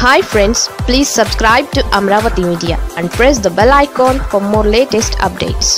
hi friends please subscribe to Amaravati media and press the bell icon for more latest updates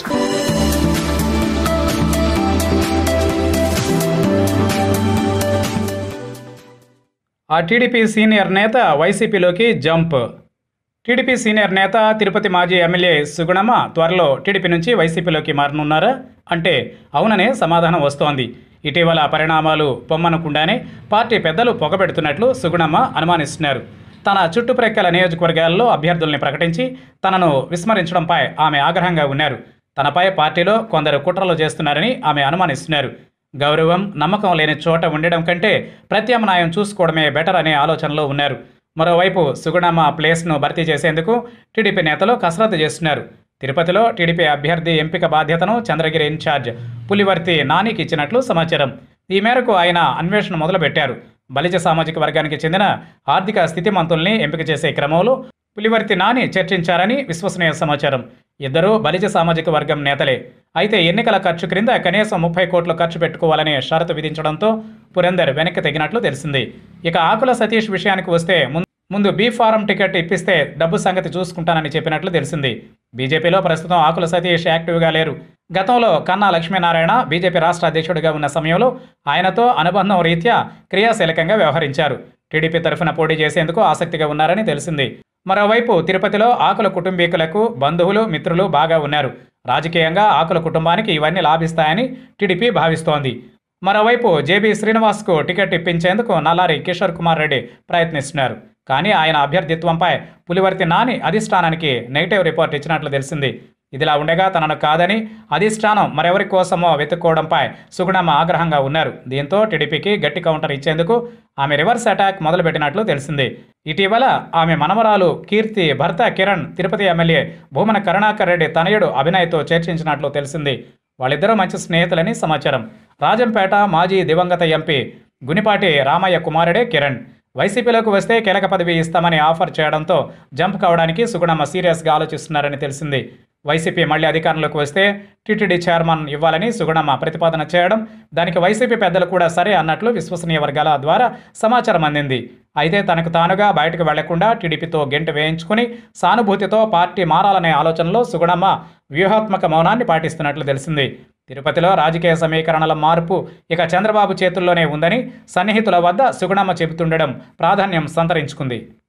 ఆ TDP senior నేత వైసీపీలోకి jump TDP senior నేత తిరుపతి మాజీ MLA Sugunamma త్వరలో TDP నుంచి వైసీపీలోకి మారనున్నారా అంటే అవుననే సమాధానం వస్తోంది ఇటీవల పరిణామాలు పొమ్మనకుండానే పార్టీ పెద్దలు పొగబెడుతున్నట్లు సుగుణమ్మ అనుమానిస్తున్నారు తన చుట్టుప్రక్కల నియోజకవర్గాల్లో అభ్యర్థుల్ని ప్రకటించి తనను విస్మరించడంపై ఆమె ఆగ్రహంగా ఉన్నారు తనపై పార్టీలో కొందరు కుట్రలు చేస్తున్నారని ఆమె అనుమానిస్తున్నారు గౌరవం నమ్మకం లేని చోట ఉండడం కంటే ప్రత్యామ్నాయం చూసుకోవడమే బెటర్ అనే ఆలోచనలో ఉన్నారు మరోవైపు సుగుణమ్మ ప్లేస్ను భర్తీ చేసేందుకు టీడీపీ నేతలు కసరత్తు చేస్తున్నారు తిరుపతిలో టీడీపీ అభ్యర్థి ఎంపిక బాధ్యతను చంద్రగిరి ఇన్ఛార్జ్ పులివర్తి నానికి ఇచ్చినట్లు సమాచారం ఈ మేరకు ఆయన అన్వేషణ మొదలుపెట్టారు బలిజ సామాజిక వర్గానికి చెందిన ఆర్థిక స్థితిమంతుల్ని ఎంపిక చేసే క్రమంలో పులివర్తి నాని చర్చించారని విశ్వసనీయ సమాచారం ఇద్దరూ బలిజ సామాజిక వర్గం నేతలే అయితే ఎన్నికల ఖర్చు క్రింద కనీసం ముప్పై కోట్లు ఖర్చు పెట్టుకోవాలనే షరతు విధించడంతో పురందర్ వెనక్కి తగినట్లు తెలిసింది ఇక ఆకుల సతీష్ విషయానికి వస్తే ముం- ముందు బీ ఫారం టికెట్ ఇప్పిస్తే డబ్బు సంగతి చూసుకుంటానని చెప్పినట్లు తెలిసింది బీజేపీలో ప్రస్తుతం ఆకుల సతీష్ యాక్టివ్గా లేరు గతంలో కన్నా లక్ష్మీనారాయణ బీజేపీ రాష్ట్ర అధ్యక్షుడిగా ఉన్న సమయంలో ఆయనతో అనుబంధం రీత్యా క్రియాశీలకంగా వ్యవహరించారు టీడీపీ తరఫున పోటీ చేసేందుకు ఆసక్తిగా ఉన్నారని తెలిసింది మరోవైపు తిరుపతిలో ఆకుల కుటుంబీకులకు బంధువులు మిత్రులు బాగా ఉన్నారు రాజకీయంగా ఆకుల కుటుంబానికి ఇవన్నీ లాభిస్తాయని టీడీపీ భావిస్తోంది మరోవైపు జేబీ శ్రీనివాస్కు టికెట్ ఇప్పించేందుకు నల్లారి కిషోర్ కుమార్ రెడ్డి ప్రయత్నిస్తున్నారు కానీ ఆయన అభ్యర్థిత్వంపై పులివర్తి నాని అధిష్టానానికి నెగిటివ్ రిపోర్ట్ ఇచ్చినట్లు తెలిసింది ఇదిలా ఉండగా తనను కాదని అధిష్టానం మరెవరి కోసమో వెతుక్కోవడంపై సుగుణమ్మ ఆగ్రహంగా ఉన్నారు దీంతో టీడీపీకి గట్టి కౌంటర్ ఇచ్చేందుకు ఆమె రివర్స్ అటాక్ మొదలుపెట్టినట్లు తెలిసింది ఇటీవల ఆమె మనమరాలు కీర్తి భర్త కిరణ్ తిరుపతి ఎమ్మెల్యే భూమన కరుణాకర్ రెడ్డి తనయుడు అభినయ్తో చర్చించినట్లు తెలిసింది వాళ్ళిద్దరూ మంచి స్నేహితులని సమాచారం రాజంపేట మాజీ దివంగత ఎంపీ గునిపాటి రామయ్య కుమారుడే కిరణ్ వైసీపీలోకి వస్తే కీలక పదవి ఇస్తామని ఆఫర్ చేయడంతో జంప్ కావడానికి సుగుణమ్మ సీరియస్గా ఆలోచిస్తున్నారని తెలిసింది వైసీపీ మళ్ళీ అధికారంలోకి వస్తే టీటీడీ చైర్మన్ ఇవ్వాలని సుగుణమ్మ ప్రతిపాదన చేయడం దానికి వైసీపీ పెద్దలు కూడా సరే అన్నట్లు విశ్వసనీయ వర్గాల ద్వారా సమాచారం అందింది అయితే తనకు తానుగా బయటకు వెళ్లకుండా టీడీపీతో గెంటు వేయించుకుని సానుభూతితో పార్టీ మారాలనే ఆలోచనలో సుగుణమ్మ వ్యూహాత్మక మౌనాన్ని పాటిస్తున్నట్లు తెలిసింది తిరుపతిలో రాజకీయ సమీకరణల మార్పు ఇక చంద్రబాబు చేతుల్లోనే ఉందని సన్నిహితుల వద్ద సుగుణమ్మ చెబుతుండడం ప్రాధాన్యం సంతరించుకుంది